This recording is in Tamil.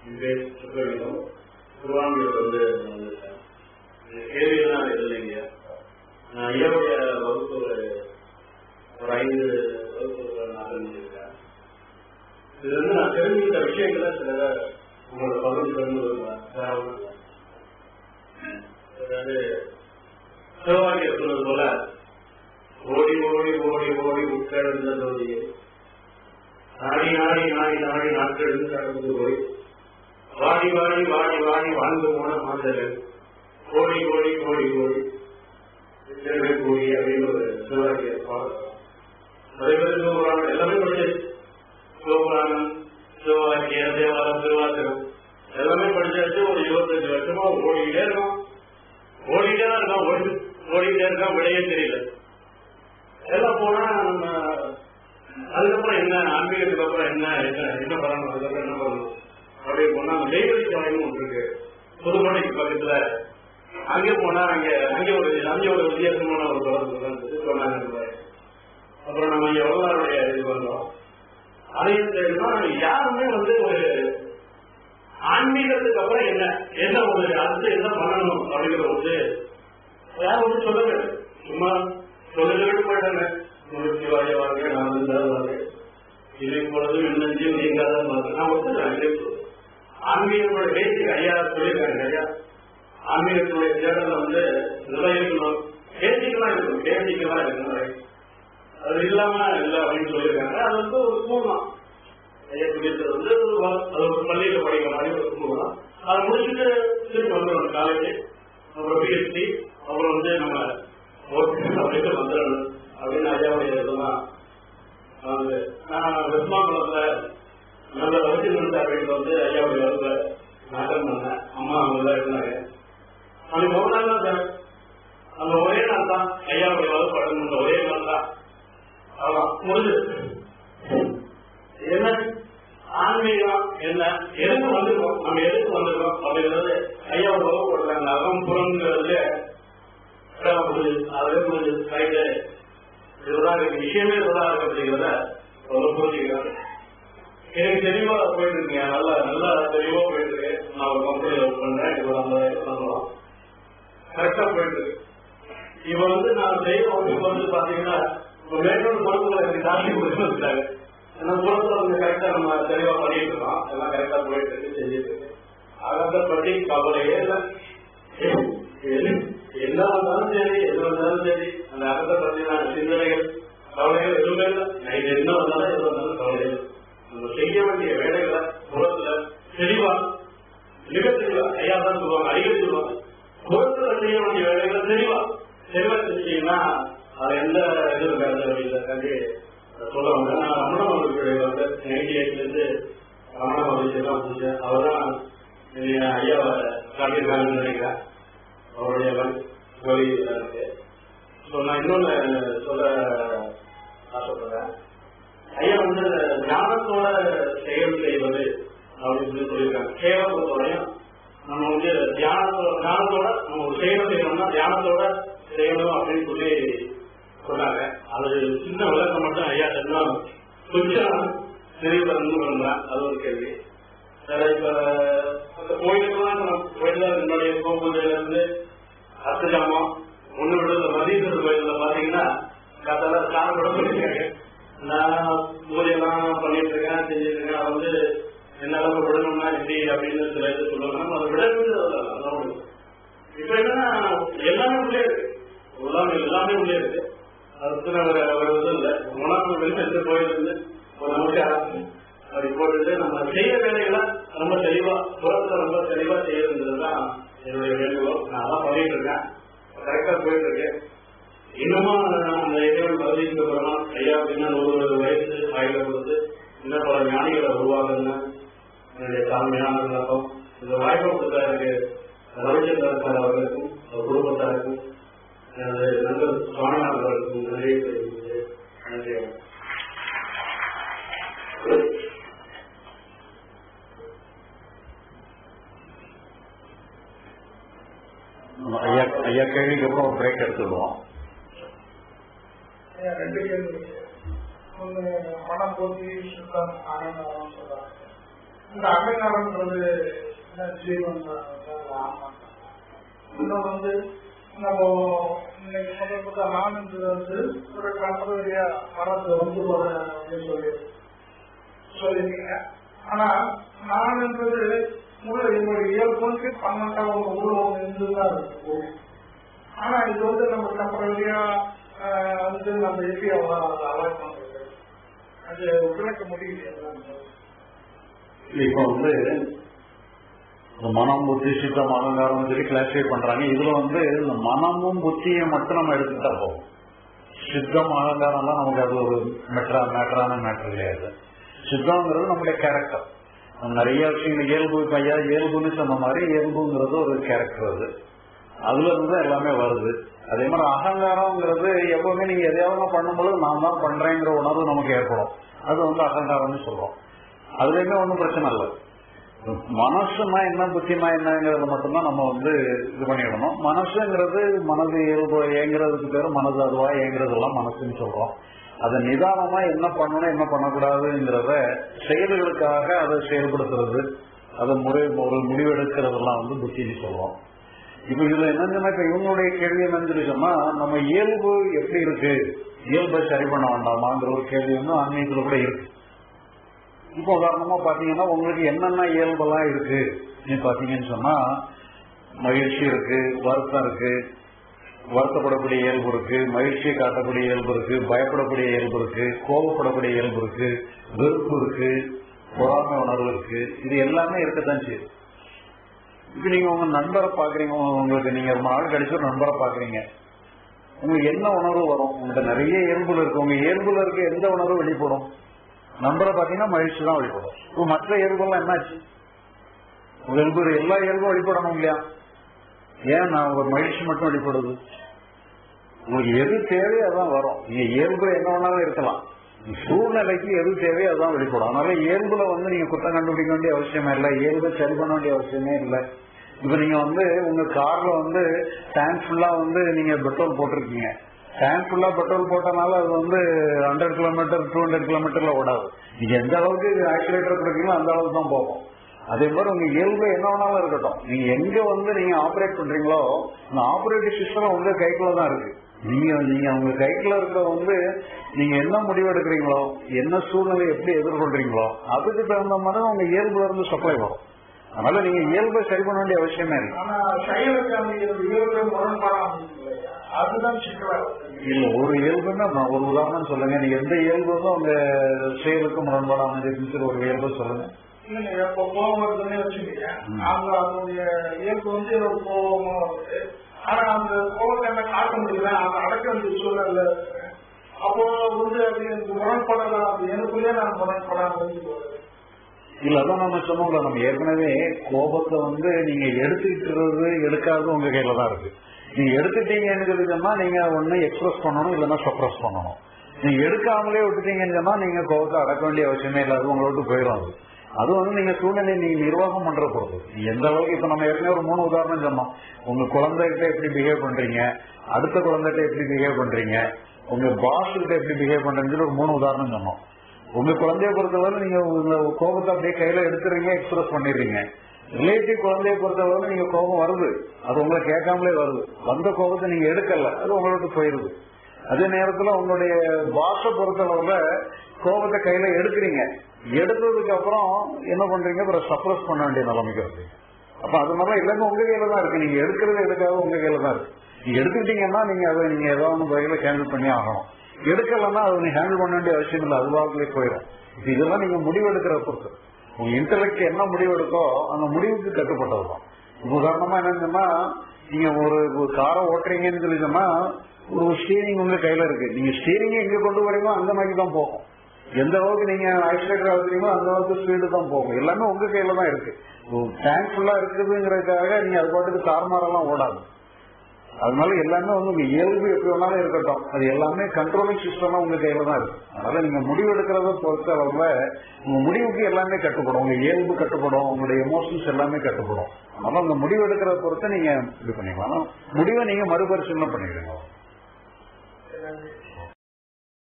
என் பேர் சுப்பிரமணியம் திருவான்மையூர் வந்து நான் வந்திருக்கேன் இந்த கேள்வியெல்லாம் எதுவும் இல்லைங்க நான் ஐயாவுடைய வகுப்பு ஒரு ஒரு ஐந்து வகுப்பு நான் தெரிஞ்சிருக்கேன் இது வந்து நான் தெரிஞ்சுக்கிட்ட விஷயங்களை சில உங்களோட பகுதியில் வந்து அதாவது சிவவாக்கியர் சொன்னது போல ஓடி ஓடி ஓடி ஓடி உட்கிழந்த ஜோதியை நாடி நாடி நாடி நாடி நாட்கள் கடந்து போய் வாடி வாடி வாடி வாடி வாழ்ந்து போன மாந்தர்கள் கோடி கோடி கோடி கோடி விஜயர்கள் கூடி அப்படின்னு ஒரு சிவராக்கிய பாடல் அதே மாதிரி சிவபுராணம் எல்லாமே படிச்சு சிவபுராணம் சிவவாக்கிய தேவாரம் திருவாசகம் எல்லாமே படிச்சாச்சு ஒரு இருபத்தஞ்சு வருஷமா ஓடிக்கிட்டே இருக்கோம் ஓடிக்கிட்டே தான் இருக்கோம் ஓடி ஓடிக்கிட்டே இருக்கோம் விடையே தெரியல எல்லாம் போனா நம்ம அதுக்கப்புறம் என்ன ஆன்மீகத்துக்கு அப்புறம் என்ன என்ன என்ன பண்ணணும் அதுக்கப்புறம் என்ன பண்ணணும் அப்படி போனா நெய்வேலி சாலைன்னு ஒன்று இருக்கு புதுமலைக்கு பக்கத்துல அங்கே போனா அங்க அங்கே ஒரு அங்கே ஒரு வித்தியாசமான ஒரு தொடர்பு சொன்னாங்க அப்புறம் நம்ம எவ்வளோடைய இது வந்தோம் அதையும் தெரியுமா யாருமே வந்து ஒரு ஆன்மீகத்துக்கு அப்புறம் என்ன என்ன ஒரு அடுத்து என்ன பண்ணணும் அப்படிங்கிற வந்து யாரும் வந்து சொல்லல சும்மா சொல்லிட்டு போயிட்டாங்க சிவாய வாழ்க்கை நான் இருந்தால் வாழ்க்கை இதை பொழுது இன்னஞ்சும் நீங்காத வாழ்க்கை நான் ஒத்துக்கிறேன் ஆன்மீகத்தோட பேசிக் ஐயா சொல்லியிருக்காங்க ஐயா ஆன்மீகத்துடைய தேடல வந்து நிலையிருக்கணும் பேசிக்கலாம் இருக்கணும் பேசிக்கலாம் இருக்கணும் அது இல்லாம இல்லை அப்படின்னு சொல்லியிருக்காங்க அது வந்து ஒரு கூடலாம் ஐயா சொல்லியிருக்கிறது வந்து ஒரு வா- அது ஒரு பள்ளியில படிக்கிற மாதிரி ஒரு கூடலாம் அதை முடிச்சுட்டு திருப்பி வந்துடணும் காலேஜ் அப்புறம் பிஎஸ்சி அப்புறம் வந்து நம்ம ஒர்க் அப்படின்ட்டு வந்துடணும் அப்படின்னு ஐயாவுடைய இதெல்லாம் அது நான் வெஸ்மாங்குளத்துல நல்ல வச்சுருந்த வீட்டில் வந்து ஐயாவுடைய வகுப்பை நாட்டம் பண்ணேன் அம்மா அவங்க தான் இருந்தாங்க அன்னைக்கு ஒரு நாள் தான் சார் அந்த ஒரே நாள் தான் ஐயாவுடைய வகுப்பு அடங்குன்ற ஒரே நாள் தான் அதான் முடிஞ்சு என்ன ஆன்மீகம் என்ன எதுக்கு வந்திருக்கோம் நம்ம எதுக்கு வந்திருக்கோம் அப்படிங்கிறது ஐயாவோட வகுப்பு போடுறாங்க அகம் புறங்கிறது அதே முடிஞ்சு ரைட்டு இதுதான் இருக்கு விஷயமே இதுதான் இருக்கு அப்படிங்கிறத சொல்ல புரிஞ்சுக்கிறேன் எனக்கு தெளிவா போயிட்டு இருக்கேன் நல்லா நல்லா தெளிவா போயிட்டு இருக்கு நான் ஒரு கம்பெனியில் ஒர்க் பண்றேன் இது ஐம்பதாயிரம் சம்பளம் கரெக்டா போயிட்டு இருக்கு இவ வந்து நான் செய்ய வகுப்பு வந்து பாத்தீங்கன்னா இப்ப மேற்கொண்டு பொறுப்புகளை எனக்கு தாண்டி கொடுத்துருக்காங்க ஏன்னா பொறுப்புல வந்து கரெக்டா நம்ம தெளிவா பண்ணிட்டு இருக்கோம் எல்லாம் கரெக்டா போயிட்டு இருக்கு செஞ்சுட்டு இருக்கு அகத்தை பற்றி கவலையே இல்லை என்ன வந்தாலும் சரி எது வந்தாலும் சரி அந்த அகத்தை பற்றின சிந்தனைகள் கவலைகள் எதுவுமே இல்லை நைட் என்ன வந்தாலும் எது வந்தாலும் கவலை இல்லை நம்ம செய்ய வேண்டிய வேலைகளை புறத்துல தெளிவா மிக தெளிவா ஐயா தான் சொல்லுவாங்க அடிக்கடி சொல்லுவாங்க புறத்துல செய்ய வேண்டிய வேலைகளை தெளிவா தெளிவா செஞ்சீங்கன்னா அது எந்த இது இருக்காது இல்லை கண்டி சொல்லுவாங்க நான் ரமண மகனுடைய வந்து நைன்டி எயிட்ல இருந்து ரமண மகனுக்கு தான் முடிச்சேன் அவர் தான் ஐயாவை காட்டியிருக்காங்கன்னு நினைக்கிறேன் அவருடைய வழி இருக்கு ஸோ நான் இன்னொன்று சொல்ல ஆசைப்படுறேன் ஐயா வந்து ஞானத்தோட செயல் செய்வது அப்படின்னு சொல்லி சொல்லியிருக்காங்க சேவை பொறுத்தவரையும் நம்ம வந்து தியானத்தோட ஞானத்தோட நம்ம ஒரு செயலை செய்யணும்னா தியானத்தோட செய்யணும் அப்படின்னு சொல்லி சொன்னாங்க அது சின்ன விளக்கம் மட்டும் ஐயா இன்னும் கொஞ்சம் தெளிவுபடுத்தணும் பண்ணுறேன் அது ஒரு கேள்வி வேற இப்ப அந்த கோயிலுக்கெல்லாம் நம்ம கோயில என்னுடைய கோபுரையில இருந்து அர்த்த ஜாமம் ஒண்ணு விட இந்த மதீஸ்வரர் கோயில்ல பாத்தீங்கன்னா கத்தால ஸ்நானம் கூட பண்ணிருக்காங்க நான் பூஜையெல்லாம் பண்ணிட்டு இருக்கேன் செஞ்சுட்டு இருக்கேன் அது வந்து என்ன அளவு விடணும்னா எப்படி அப்படின்னு சில இது சொல்லுவாங்க நம்ம அதை விடவே இப்ப என்னன்னா எல்லாமே உள்ளே இருக்கு எல்லாமே எல்லாமே உள்ளே இருக்கு அதுக்கு ஒரு ஒரு இது இல்லை உணவு வெளியே எந்த கோயில் இருந்து ஒரு நமக்கு அப்படி போட்டுட்டு நம்ம செய்ய வேலைகளை ரொம்ப தெளிவா புறத்துல ரொம்ப தெளிவா செய்யறது தான் என்னுடைய வேண்டுகோள் நான் அதான் பண்ணிட்டு இருக்கேன் கரெக்டா போயிட்டு இருக்கேன் இன்னமும் அந்த இறைவன் பகுதிக்கு அப்புறமா ஐயா அப்படின்னா ஒரு வயசு ஆயுத வந்து இன்னும் பல ஞானிகளை உருவாகுன்னு என்னுடைய தாழ்மையான விண்ணப்பம் இந்த வாய்ப்பு கொடுத்தா எனக்கு ரவிச்சந்திரன் சார் அவர்களுக்கும் அவர் குடும்பத்தாருக்கும் எனது நண்பர் சுவாமிநாதன் அவர்களுக்கும் நன்றி தெரிவித்து நன்றி ஐயா ஐயா கேள்விக்கு அப்புறம் பிரேக் எடுத்துடுவோம் ஐயா, ரெண்டு கேள்வி ஒன்று மனம் போற்றி சுத்தம் ஆனந்தம் சொல்றாங்க இந்த அகங்காரம்ன்றது என்ன ஜீவன் ஆமா இன்னும் வந்து நம்ம இன்னைக்கு முதல் முதல் நான்ன்றது வந்து ஒரு டெம்பரரியா மரத்தை வந்து ஒரு அப்படின்னு சொல்லி சொல்லிருக்கீங்க ஆனா நான்ன்றது உள்ள என்னுடைய இயல்புக்கு பன்னெண்டாவது உள்ள ஒன்று இருந்துதான் இருக்கு ஆனா இது வந்து நம்ம டெம்பரரியா வந்து நம்ம எப்படி அவ்வளவு அவாய்ட் பண்றது அது விளக்க முடியல இப்போ வந்து இந்த மனம் புத்தி சித்தம் அகங்காரம் சொல்லி கிளாசிஃபை பண்றாங்க இதுல வந்து இந்த மனமும் புத்தியை மட்டும் நம்ம எடுத்துட்டா போகும் சித்தம் அகங்காரம்லாம் நமக்கு அது ஒரு மெட்ரா மேட்டரான மேட்டர் கிடையாது சித்தம்ங்கிறது நம்முடைய கேரக்டர் நம்ம நிறைய விஷயங்கள் இயல்பு இப்ப ஐயா இயல்புன்னு சொன்ன மாதிரி இயல்புங்கிறது ஒரு கேரக்டர் அது அதுல இருந்து தான் எல்லாமே வருது அதே மாதிரி அகங்காரம்ங்கிறது எப்பவுமே நீங்க எதையாவது பண்ணும்போது நான் தான் பண்றேங்கிற உணர்வு நமக்கு ஏற்படும் அது வந்து அகங்காரம்னு சொல்றோம் அதுலயுமே ஒன்றும் பிரச்சனை இல்லை மனசுனா என்ன புத்தினா என்னங்கிறத மட்டும்தான் நம்ம வந்து இது பண்ணிடணும் மனசுங்கிறது மனது இயல்பு ஏங்குறதுக்கு பேரு மனது அதுவா ஏங்குறதெல்லாம் மனசுன்னு சொல்றோம் அதை நிதானமா என்ன பண்ணணும் என்ன பண்ணக்கூடாதுங்கிறத செயல்களுக்காக அதை செயல்படுத்துறது அதை முறை ஒரு முடிவெடுக்கிறதெல்லாம் வந்து புத்தின்னு சொல்றோம் இப்ப இதுல என்னன்னா இப்ப இவங்களுடைய கேள்வி என்னன்னு சொல்லி சொன்னா நம்ம இயல்பு எப்படி இருக்கு இயல்பை சரி பண்ண வேண்டாமாங்கிற ஒரு கேள்வி வந்து ஆன்மீகத்துல கூட இருக்கு இப்போ உதாரணமா பாத்தீங்கன்னா உங்களுக்கு என்னென்ன இயல்பெல்லாம் இருக்கு நீ பாத்தீங்கன்னு சொன்னா மகிழ்ச்சி இருக்கு வருத்தம் இருக்கு வருத்தப்படக்கூடிய இயல்பு இருக்கு மகிழ்ச்சியை காட்டக்கூடிய இயல்பு இருக்கு பயப்படக்கூடிய இயல்பு இருக்கு கோபப்படக்கூடிய இயல்பு இருக்கு வெறுப்பு இருக்கு பொறாமை உணர்வு இருக்கு இது எல்லாமே இருக்கத்தான் செய்யுது இப்ப நீங்க உங்க நண்பரை பாக்குறீங்க உங்களுக்கு நீங்க ரொம்ப நாள் கழிச்சு ஒரு நண்பரை பாக்குறீங்க உங்களுக்கு என்ன உணர்வு வரும் உங்கள்கிட்ட நிறைய இயல்புல இருக்கு உங்க இயல்புல இருக்க எந்த உணர்வு வெளிப்படும் நண்பரை பாத்தீங்கன்னா மகிழ்ச்சி தான் வெளிப்படும் இப்போ மற்ற இயல்புலாம் என்னாச்சு உங்க இயல்பு எல்லா இயல்பும் வெளிப்படணும் இல்லையா ஏன் நான் ஒரு மகிழ்ச்சி மட்டும் வெளிப்படுது உங்களுக்கு எது தேவையோ அதான் வரும் நீங்க இயல்பு என்ன வேணாலும் இருக்கலாம் சூழ்நிலைக்கு எது தேவையோ அதான் வெளிப்படும் அதனால இயல்புல வந்து நீங்க குற்றம் கண்டுபிடிக்க வேண்டிய அவசியமே இல்லை இயல்பை சரி பண்ண வேண்டிய அவசியமே இல்லை இப்ப நீங்க வந்து உங்க கார்ல வந்து டேங்க் ஃபுல்லா வந்து நீங்க பெட்ரோல் போட்டிருக்கீங்க டேங்க் ஃபுல்லா பெட்ரோல் போட்டனால அது வந்து ஹண்ட்ரட் கிலோமீட்டர் டூ ஹண்ட்ரட் கிலோமீட்டர்ல ஓடாது நீங்க எந்த அளவுக்கு ஆக்சிலேட்டர் கொடுக்கீங்களோ அந்த அளவுக்கு தான் போகும் அதே மாதிரி உங்க இயல்பு என்ன வேணாலும் இருக்கட்டும் நீங்க எங்க வந்து நீங்க ஆபரேட் பண்றீங்களோ அந்த ஆபரேட்டிவ் சிஸ்டம் உங்க கைக்குள்ள தான் இருக்கு நீங்க நீங்க உங்க கைக்குள்ள இருக்கிற வந்து நீங்க என்ன முடிவு எடுக்கிறீங்களோ என்ன சூழ்நிலை எப்படி எதிர்கொள்றீங்களோ அதுக்கு தகுந்த மாதிரி உங்க இயல்புல இருந்து சப்ளை வரும் அதனால நீங்க இயல்பை சரி பண்ண வேண்டிய அவசியமே இல்லை ஆனா செயலுக்கு அந்த இயல்பு முரண்பாடாம அதுதான் சிக்கலா இருக்கு. இல்ல ஒரு இயல்புன்னா நான் ஒரு உதாரணம் சொல்லுங்க நீங்க எந்த இயல்பும் உங்க செயலுக்கு முரண்பாடாம இருக்குன்னு ஒரு இயல்பு சொல்லுங்க இல்லைங்க இப்ப கோபம் வருதுன்னு வச்சுக்கீங்க அவங்க அதனுடைய இயல்பு வந்து ஒரு கோபமா வருது ஆனா அந்த கோபத்தை என்ன காட்ட முடியல அதை அடக்க வேண்டிய சூழ்நிலை இருக்கு. அப்போ வந்து அது எனக்கு முரண்படலாம் அது எனக்குள்ளே நான் முரண்படாம இருந்து இல்ல அதான் நம்ம சொன்னோம்ல நம்ம ஏற்கனவே கோபத்தை வந்து நீங்க எடுத்துக்கிட்டு எடுக்காதது உங்க கையில தான் இருக்கு நீங்க எடுத்துட்டீங்கன்னு சொல்லி சொன்னா நீங்க ஒண்ணு எக்ஸ்பிரஸ் பண்ணணும் இல்லைன்னா சப்ரஸ் பண்ணணும் நீங்க எடுக்காமலே விட்டுட்டீங்கன்னு சொன்னா நீங்க கோபத்தை அடக்க வேண்டிய அவசியமே இல்லை அது உங்களை விட்டு போயிடும் அது அது வந்து நீங்க சூழ்நிலை நீங்க நிர்வாகம் பண்ற பொறுத்து நீங்க எந்த அளவுக்கு இப்ப நம்ம ஏற்கனவே ஒரு மூணு உதாரணம் சொன்னோம் உங்க குழந்தைகிட்ட எப்படி பிஹேவ் பண்றீங்க அடுத்த குழந்தைகிட்ட எப்படி பிஹேவ் பண்றீங்க உங்க பாஸ் கிட்ட எப்படி பிஹேவ் பண்றீங்கன்னு சொல்லி ஒரு மூணு உதாரணம் சொன்னோம் உங்க குழந்தைய பொறுத்தவரை நீங்க உங்க கோபத்தை அப்படியே கையில எடுத்துறீங்க எக்ஸ்பிரஸ் பண்ணிடுறீங்க ரிலேட்டிவ் குழந்தைய பொறுத்தவரை நீங்க கோபம் வருது அது உங்களை கேட்காமலே வருது வந்த கோபத்தை நீங்க எடுக்கல அது உங்களுக்கு போயிருது அதே நேரத்துல உங்களுடைய பாஷை பொறுத்தளவுல கோபத்தை கையில எடுக்கிறீங்க எடுத்ததுக்கு அப்புறம் என்ன பண்றீங்க அப்புறம் சப்ரஸ் பண்ண வேண்டிய நிலைமைக்கு வருது அப்ப அது மாதிரி எல்லாமே உங்க கையில தான் இருக்கு நீங்க எடுக்கிறது எடுக்காத உங்க கையில தான் இருக்கு நீங்க எடுத்துக்கிட்டீங்கன்னா நீங்க அதை நீங்க ஏதாவது வகையில ஹேண்டில் பண்ணி ஆகணும் எடுக்கலன்னா அதை நீங்க ஹேண்டில் பண்ண வேண்டிய அவசியம் இல்லை அதுவாகவே போயிடும் இப்ப இதெல்லாம் நீங்க முடிவு எடுக்கிற பொறுத்து உங்க இன்டர்லெக்ட் என்ன முடிவு எடுக்கோ அந்த முடிவுக்கு கட்டுப்பட்டது தான் இப்ப உதாரணமா என்னன்னா நீங்க ஒரு ஒரு காரை ஓட்டுறீங்கன்னு சொல்லி சொன்னா ஒரு ஸ்டீரிங் உங்க கையில இருக்கு நீங்க ஸ்டீரிங் எங்க கொண்டு வரீங்களோ அந்த மாதிரி தான் போகும் எந்த அளவுக்கு நீங்க ஆக்சிலேட்டர் அழுத்துறீங்களோ அந்த அளவுக்கு ஸ்பீடு தான் போகும் எல்லாமே உங்க கையில தான் இருக்கு டேங்க் ஃபுல்லா இருக்குதுங்கிறதுக்காக நீங்க அது பாட்டுக்கு தார்மாரெல்லாம் ஓடாது அதனால எல்லாமே வந்து உங்க இயல்பு எப்படி வேணாலும் இருக்கட்டும் அது எல்லாமே கண்ட்ரோலிங் சிஸ்டம் உங்க கையில தான் இருக்கு அதனால நீங்க முடிவு எடுக்கிறத பொறுத்த அளவுல உங்க முடிவுக்கு எல்லாமே கட்டுப்படும் உங்க இயல்பு கட்டுப்படும் உங்களுடைய எமோஷன்ஸ் எல்லாமே கட்டுப்படும் அதனால உங்க முடிவு எடுக்கிறத பொறுத்து நீங்க இது பண்ணிக்கலாம் ஆனா முடிவை நீங்க மறுபரிசீலனை பண்ணிடுங்க நன்றி